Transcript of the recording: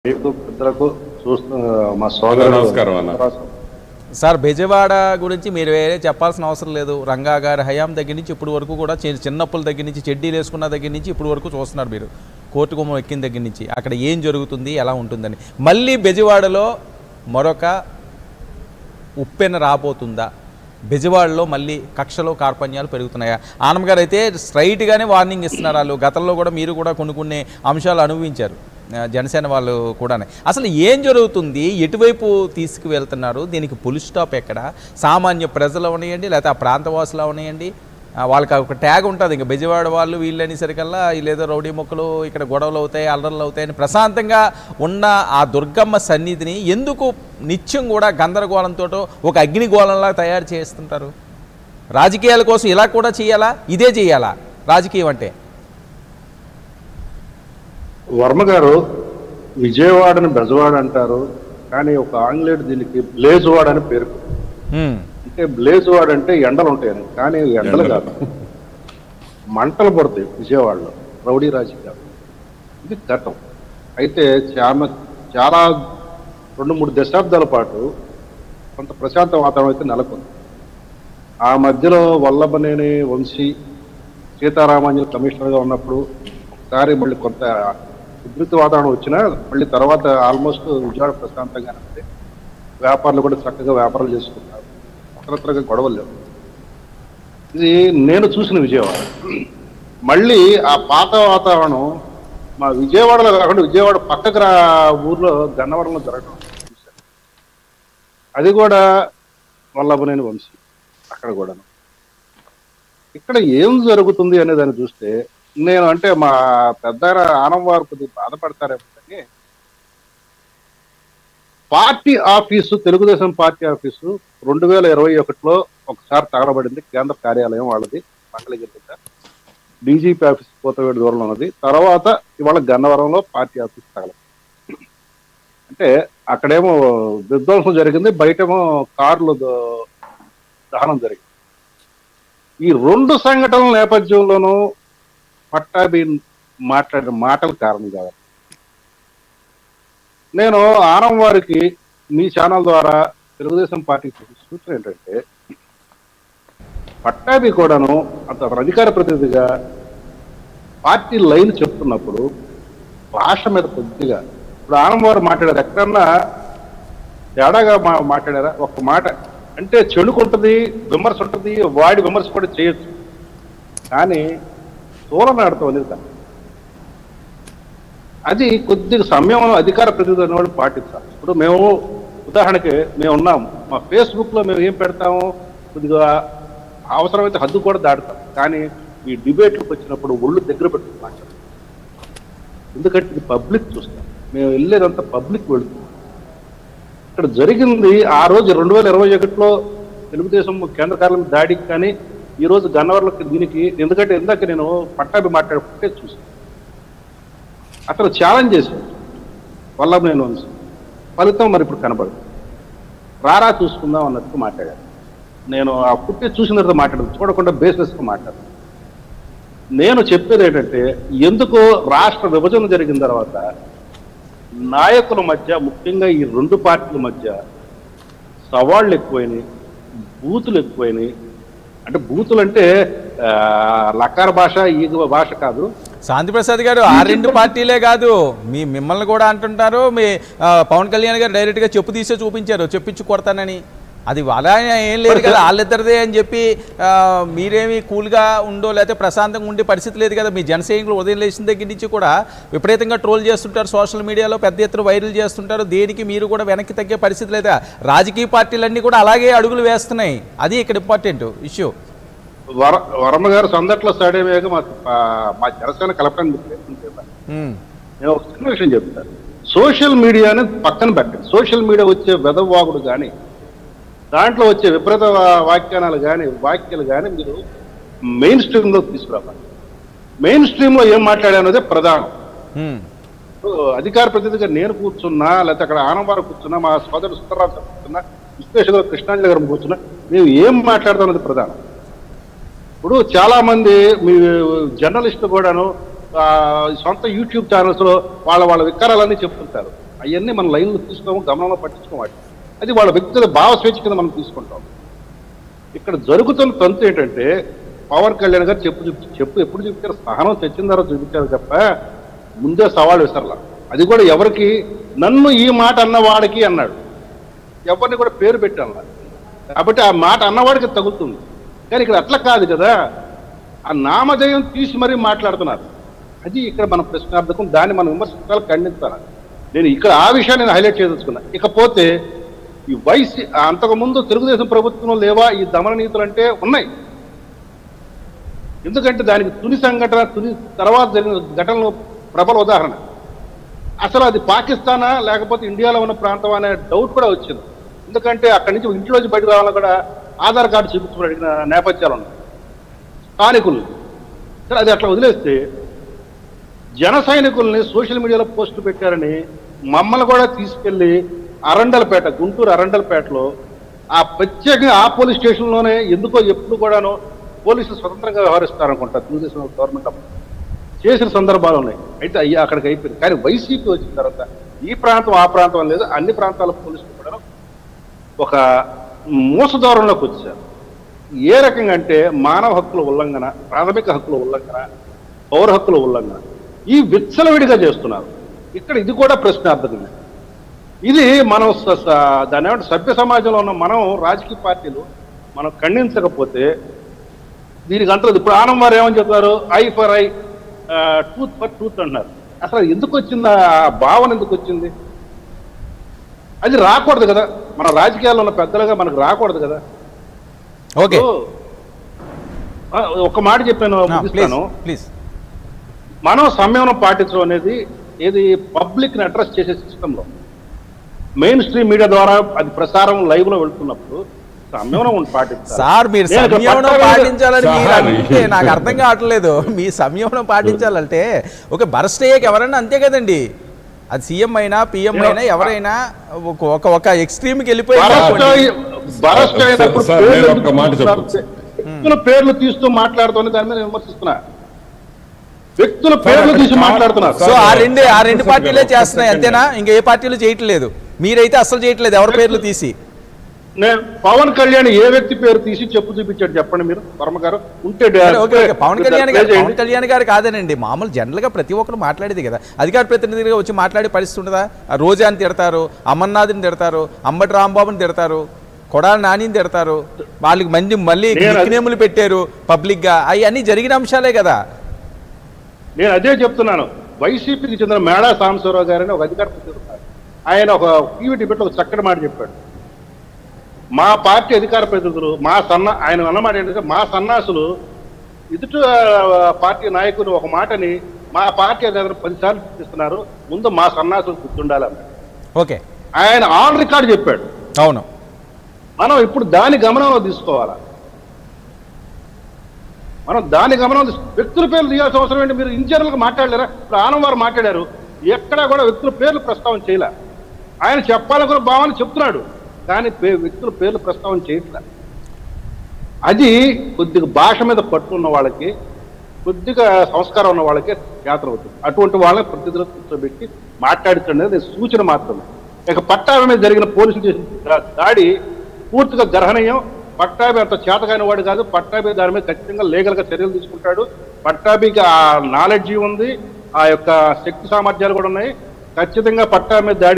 మీకు పెద్దలకు చూస్తూ మా సోదరు నమస్కారం అన్న. సార్ బెజవాడ గురించి మీరు వేరే చెప్పాల్సిన అవసరం లేదు రంగా గారి హయాం దగ్గర నుంచి ఇప్పుడు వరకు కూడా చి- చిన్నప్పుల దగ్గర నుంచి చెడ్డీలు వేసుకున్న దగ్గర నుంచి ఇప్పుడు వరకు చూస్తున్నారు మీరు కోర్టు గుమ్మం ఎక్కిన దగ్గర నుంచి అక్కడ ఏం జరుగుతుంది ఎలా ఉంటుందని మళ్ళీ బెజవాడలో మరొక ఉప్పెన రాబోతుందా బెజవాడలో మళ్ళీ కక్షలో కార్పణ్యాలు పెరుగుతున్నాయా ఆనం గారు అయితే స్ట్రైట్గానే వార్నింగ్ ఇస్తున్నారు వాళ్ళు గతంలో కూడా మీరు కూడా కొన్ని కొన్ని అంశాలు అనుభవించారు ఆ, జనసేన వాళ్ళు కూడానే అసలు ఏం జరుగుతుంది ఎటువైపు తీసుకువెళ్తున్నారు దీనికి పుల్ స్టాప్ ఎక్కడ సామాన్య ప్రజలు అవనియండి లేకపోతే ఆ ప్రాంతవాసులు అవనియండి ఆ, వాళ్ళకి ఒక ట్యాగ్ ఉంటుంది ఇంకా బెజవాడ వాళ్ళు వీళ్ళు అనేసరికల్లా వీళ్ళేదో రౌడీ మొక్కలు ఇక్కడ గొడవలు అవుతాయి అల్లర్లు అవుతాయని ప్రశాంతంగా ఉన్న ఆ దుర్గమ్మ సన్నిధిని ఎందుకు నిత్యం కూడా గందరగోళంతో ఒక అగ్నిగోళంలా తయారు చేస్తుంటారు రాజకీయాల కోసం ఇలా కూడా చేయాలా ఇదే చేయాలా రాజకీయం అంటే వర్మ గారు విజయవాడని బెజవాడ అంటారు కానీ ఒక ఆంగ్లేయుడు దీనికి బ్లేజ్వాడ్ అని పేరు హ్మ్. అంటే బ్లేజ్వాడ్ అంటే ఎండలు ఉంటాయని కానీ ఎండలు కాదు మంటలు పడతాయి విజయవాడలో రౌడీ రాజకీయాలు ఇది గతం అయితే చాలా చాలా రెండు మూడు దశాబ్దాల పాటు కొంత ప్రశాంత వాతావరణం అయితే నెలకొంది ఆ మధ్యలో వల్లభనేని వంశీ సీతారామాంజలి కమిషనర్గా ఉన్నప్పుడు ఒకసారి మళ్ళీ కొంత ఉధృత వాతావరణం వచ్చినా మళ్ళీ తర్వాత ఆల్మోస్ట్ విజయవాడ ప్రశాంతంగా ఉంది వ్యాపారులు కూడా చక్కగా వ్యాపారాలు చేసుకుంటారు ఇతరత్రగా గొడవలు లేవు ఇది నేను చూసిన విజయవాడ మళ్ళీ ఆ పాత వాతావరణం మా విజయవాడలో కాకుండా విజయవాడ పక్కకు రా ఊర్లో గన్నవరంలో జరగడం చూశాను. అది కూడా వల్లభనేని వంశీ అక్కడ కూడాను ఇక్కడ ఏం జరుగుతుంది అనే దాన్ని చూస్తే నేను అంటే మా పెద్ద ఆనం వారు కొద్దిగా బాధపడతారేమో కానీ party office Telugu Desam party office రెండు వేల ఇరవై ఒకటిలో ఒకసారి తగలబడింది కేంద్ర కార్యాలయం వాళ్ళది మంగళగిరి దగ్గర డీజీపీ ఆఫీస్ కోతవేడు దూరంలో ఉన్నది తర్వాత ఇవాళ గన్నవరంలో పార్టీ ఆఫీస్ తగల అంటే అక్కడేమో విధ్వంసం జరిగింది బయటేమో కార్లు ద- దహనం జరిగింది ఈ రెండు సంఘటనల నేపథ్యంలోనూ పట్టాభి మాట్లాడిన మాటలు కారణం కాదు నేను ఆనం వారికి మీ ఛానల్ ద్వారా తెలుగుదేశం పార్టీకి చేసే సూచన ఏంటంటే పట్టాభి కూడాను అతను అధికార ప్రతినిధిగా పార్టీ లైన్ చెప్తున్నప్పుడు భాష మీద కొద్దిగా ఇప్పుడు ఆనం వారు మాట్లాడారు ఎక్కడన్నా తేడాగా మా మాట్లాడారా ఒక మాట అంటే చెడుకుంటుంది విమర్శ ఉంటుంది వాడి విమర్శ కూడా చేయొచ్చు కానీ తోలనాడుతాం అనేది తప్పు. అది కొద్దిగా సమయం అధికార ప్రతినిధి అనేవాళ్ళు పాటించాలి ఇప్పుడు మేము ఉదాహరణకి మేము ఉన్నాం మా ఫేస్బుక్ లో మేము ఏం పెడతాము కొద్దిగా అవసరమైతే హద్దు కూడా దాటుతాం కానీ ఈ డిబేట్లకు వచ్చినప్పుడు ఒళ్ళు దగ్గర పెట్టుకుని మాట్లాడతాం ఎందుకంటే ఇది పబ్లిక్ చూస్తాం మేము వెళ్ళేదంతా పబ్లిక్ వెళుతుంది ఇక్కడ జరిగింది ఆ రోజు రెండు వేల ఇరవై ఒకటిలో తెలుగుదేశం కేంద్ర కార్యాలయం దాడికి కానీ ఈ రోజు గన్నవరంలో దీనికి ఎందుకంటే ఇందాక నేను పట్టాభి మాట్లాడుకుంటే చూసాను అతను ఛాలెంజ్ చేశాడు వల్లభ నేను వంశీ. ఫలితం మరి ఇప్పుడు కనబడదు రారా చూసుకుందాం అన్నట్టు మాట్లాడారు నేను ఆ పుట్టి చూసిన తర్వాత మాట్లాడదు చూడకుండా బేస్లెస్గా మాట్లాడదు నేను చెప్పేది ఏంటంటే ఎందుకు రాష్ట్ర విభజన జరిగిన తర్వాత నాయకుల మధ్య ముఖ్యంగా ఈ రెండు పార్టీల మధ్య సవాళ్ళు ఎక్కువైనాయి బూతులు ఎక్కువైనాయి అంటే బూతులు అంటే ఆ, లకార భాష ఈ భాష కాదు శాంతిప్రసాద్ గారు ఆ రెండు పార్టీలే కాదు మీ మిమ్మల్ని కూడా అంటుంటారు మీ ఆ, పవన్ కళ్యాణ్ గారు డైరెక్ట్గా చెప్పు తీసే చూపించారు చెప్పించి కొడతానని అది అలా ఏం లేదు కదా వాళ్ళిద్దరిదే అని చెప్పి ఆ, మీరేమి కూల్గా ఉండో లేకపోతే ప్రశాంతంగా ఉండే పరిస్థితి లేదు కదా మీ జనసైనికులు ఉదయం లేచిన దగ్గర నుంచి కూడా విపరీతంగా ట్రోల్ చేస్తుంటారు సోషల్ మీడియాలో పెద్ద ఎత్తున వైరల్ చేస్తుంటారు దేనికి మీరు కూడా వెనక్కి తగ్గే పరిస్థితి లేదా రాజకీయ పార్టీలన్నీ కూడా అలాగే అడుగులు వేస్తున్నాయి అది ఇక్కడ ఇంపార్టెంట్ ఇష్యూ వర వరమ గారు సందట్లో సాడేవేగా మా మా జనసేన కలపడానికి మీరు ప్రయత్నం చేయాలి నేను ఒక చిన్న విషయం చెప్తాను సోషల్ మీడియాని పక్కన పెట్టండి సోషల్ మీడియా వచ్చే వెదవాగుడు కానీ దాంట్లో వచ్చే విపరీత వా- వ్యాఖ్యానాలు కానీ వాక్యాలు కానీ మీరు మెయిన్ స్ట్రీమ్ లో తీసుకురావాలి మెయిన్ స్ట్రీమ్ లో ఏం మాట్లాడానదే ప్రధానం సో అధికార ప్రతినిధిగా నేను కూర్చున్నా లేకపోతే అక్కడ ఆనంవారు కూర్చున్నా మా సోదరుడు సుందరరావు సార్ కూర్చున్నా విశ్వేశ్వర కృష్ణాంజలి గారు కూర్చున్నా మేము ఏం మాట్లాడతాం అనేది ప్రధానం ఇప్పుడు చాలా మంది మీ జర్నలిస్టులు కూడాను ఆ, సొంత యూట్యూబ్ ఛానల్స్ లో వాళ్ళ వాళ్ళ వికారాలన్నీ చెప్తుంటారు అవన్నీ మన లైన్లో తీసుకోము గమనంలో పట్టించుకోవాలి అది వాళ్ళ వ్యక్తిగత భావ స్వేచ్ఛ కింద మనం తీసుకుంటాం ఇక్కడ జరుగుతున్న తంతు ఏంటంటే పవన్ కళ్యాణ్ గారు చెప్పు చూపి చెప్పు ఎప్పుడు చూపించారు సహనం తెచ్చిన తర్వాత చూపించారు తప్ప ముందే సవాల్ విసరలా అది కూడా ఎవరికి నన్ను ఈ మాట అన్నవాడికి అన్నాడు ఎవరిని కూడా పేరు పెట్టాల కాబట్టి ఆ మాట అన్నవాడికి తగులుతుంది కానీ ఇక్కడ అట్లా కాదు కదా ఆ నామధేయం తీసి మరీ మాట్లాడుతున్నారు అది ఇక్కడ మన ప్రశ్నార్థకం దాన్ని మనం విమర్శించాలి ఖండించాలి నేను ఇక్కడ ఆ విషయాన్ని నేను హైలైట్ చేయదలుచుకున్నా ఇకపోతే ఈ వైసీ అంతకుముందు తెలుగుదేశం ప్రభుత్వంలో లేవా ఈ దమన నీతులు అంటే ఉన్నాయి ఎందుకంటే దానికి తుని సంఘటన తుని తర్వాత జరిగిన ఘటనలు ప్రబల ఉదాహరణ అసలు అది పాకిస్తానా లేకపోతే ఇండియాలో ఉన్న ప్రాంతం అనే డౌట్ కూడా వచ్చింది ఎందుకంటే అక్కడి నుంచి ఇంట్లోంచి బయటకు రావాలని కూడా ఆధార్ కార్డు చూపించుకుని అడిగిన నేపథ్యాలు ఉన్నాయి స్థానికులు సరే అది అట్లా వదిలేస్తే జన సైనికుల్ని సోషల్ మీడియాలో పోస్టులు పెట్టారని మమ్మల్ని కూడా తీసుకెళ్లి అరండలపేట గుంటూరు అరండలపేటలో ఆ ప్రత్యేకంగా ఆ పోలీస్ స్టేషన్లోనే ఎందుకో ఎప్పుడు కూడాను పోలీసులు స్వతంత్రంగా వ్యవహరిస్తారనుకుంటా తెలుగుదేశం గవర్నమెంట్ అప్పుడు చేసిన సందర్భాలు ఉన్నాయి అయితే అయ్యి అక్కడికి అయిపోయింది కానీ వైసీపీ వచ్చిన తర్వాత ఈ ప్రాంతం ఆ ప్రాంతం అని లేదు అన్ని ప్రాంతాల పోలీసులు కూడా ఒక మూసదూరంలోకి వచ్చారు ఏ రకంగా అంటే మానవ హక్కుల ఉల్లంఘన ప్రాథమిక హక్కుల ఉల్లంఘన పౌర హక్కుల ఉల్లంఘన ఈ విచ్చలవిడిగా చేస్తున్నారు ఇక్కడ ఇది కూడా ప్రశ్నార్థకమే ఇది మనం స- స- దాని ఏమంటే సభ్య సమాజంలో ఉన్న మనం రాజకీయ పార్టీలు మనం ఖండించకపోతే దీనికి అంటారు ఇప్పుడు ఆనం వారు ఏమని చెప్తారు eye for eye tooth for tooth అంటున్నారు అసలు ఎందుకు వచ్చింది ఆ భావన ఎందుకు వచ్చింది అది రాకూడదు కదా మన రాజకీయాల్లో ఉన్న పెద్దలుగా మనకు రాకూడదు కదా ఓకే ఇప్పుడు, ఆ, ఒక మాట చెప్పాను ప్లీజ్ ముగిస్తాను ప్లీజ్ మనం సంయమనం పాటించడం అనేది ఏది పబ్లిక్ ని అడ్రస్ చేసే సిస్టమ్ లో మెయిన్ స్ట్రీమ్ మీడియా ద్వారా అది ప్రసారం లైవ్ లో వెళ్తున్నప్పుడు సంయమనం ఉండి పాటించాలి సార్ మీరు నేను ఇక్కడ సంయమనం పట్టాభి- పాటించాలని మీరు సార్, అంటే నాకు అర్థం కావట్లేదు మీ సంయమనం పాటించాలంటే ఒక బరస్ట్ అయ్యాక ఎవరైనా అంతే కదండి అది సీఎం అయినా పిఎం అయినా ఎవరైనా ఒక ఒక ఒక ఎక్స్ట్రీమ్కి వెళ్ళిపోయి బరస్ట్ అయి- బరస్ట్ సార్, అయినప్పుడు సార్, పేర్లు నేను ఒక్క మాట ఎందుకు చెప్తాను. వ్యక్తుల పేర్లు తీస్తూ మాట్లాడుతున్న దాని మీద నేను విమర్శిస్తున్నా వ్యక్తుల పేర్లు తీసి మాట్లాడుతున్నారు సో ఆ రెండు ఆ రెండు పార్టీలే చేస్తున్నాయి అంతేనా ఇంకా ఏ పార్టీలు చేయట్లేదు మీరైతే అసలు చేయట్లేదు ఎవరి పేర్లు తీసి నేను పవన్ కళ్యాణ్ ఏ వ్యక్తి పేరు తీసి చెప్పు చూపించాడు చెప్పండి మీరు వర్మ గారు ఉంటే సరే, ఓకే ఓకే పవన్ కళ్యాణ్ గారు చేయండి. పవన్ కళ్యాణ్ గారు కాదేనండి మామూలు జనరల్గా ప్రతి ఒక్కరు మాట్లాడేది కదా అధికార ప్రతినిధిగా వచ్చి మాట్లాడే పరిస్థితి ఉండదా ఆ రోజాని తిడతారు అమర్నాథ్ని తిడతారు అంబటి రాంబాబుని తిడతారు కొడాల నానిని తిడతారు వాళ్ళకి మంది మళ్ళీ నేను అది- నిక్నేములు పెట్టారు పబ్లిక్గా అవన్నీ జరిగిన అంశాలే కదా నేను అదే చెప్తున్నాను వైసీపీకి చెందిన మేడా సాంబశివరావు గారని ఒక అధికార ప్రతినిధి ఉన్నారు. ఆయన ఒక టీవీ డిబేట్లో ఒక చక్కటి మాట చెప్పాడు మా పార్టీ అధికార ప్రతినిధులు మా సన్న ఆయన అన్నమాట ఏంటంటే మా సన్నాసులు ఎదుటి ఆ, పార్టీ నాయకులు ఒక మాటని మా పార్టీ అధికారులు పదిసార్లు చూపిస్తున్నారు ముందు మా సన్నాసులు గుర్తుండాలి అన్నాడు. ఓకే ఆయన ఆన్ రికార్డ్ చెప్పాడు అవును మనం ఇప్పుడు దాని గమనంలో తీసుకోవాలా మనం దాని గమనం తీసు- వ్యక్తుల పేర్లు తీయాల్సిన అవసరం ఏంటి మీరు ఇన్ఛార్జ్గా మాట్లాడలేరా ఇప్పుడు ఆనం వారు మాట్లాడారు ఎక్కడా కూడా వ్యక్తుల పేర్లు ప్రస్తావన చేయలే ఆయన చెప్పాలనుకున్న భావాన్ని చెప్తున్నాడు కానీ పే- వ్యక్తుల పేర్లు ప్రస్తావన చేయట్లే అది కొద్దిగా భాష మీద పట్టు ఉన్న వాళ్ళకి కొద్దిగా సంస్కారం ఉన్న వాళ్ళకి యాత్ర అవుతుంది అటువంటి వాళ్ళని ప్రతినిధులు కూర్చోబెట్టి మాట్లాడుతుండే అది సూచన మాత్రమే ఇక పట్టాభి మీద జరిగిన పోలీసులు చేసిన దా- దాడి పూర్తిగా గ్రహణీయం పట్టాభి అంత చేతకాని వాడు కాదు పట్టాభి దాని మీద ఖచ్చితంగా లీగల్ గా చర్యలు తీసుకుంటాడు పట్టాభికి ఆ నాలెడ్జి ఉంది ఆ యొక్క శక్తి సామర్థ్యాలు కూడా ఉన్నాయి ఖచ్చితంగా పట్టాభి మీద దాడి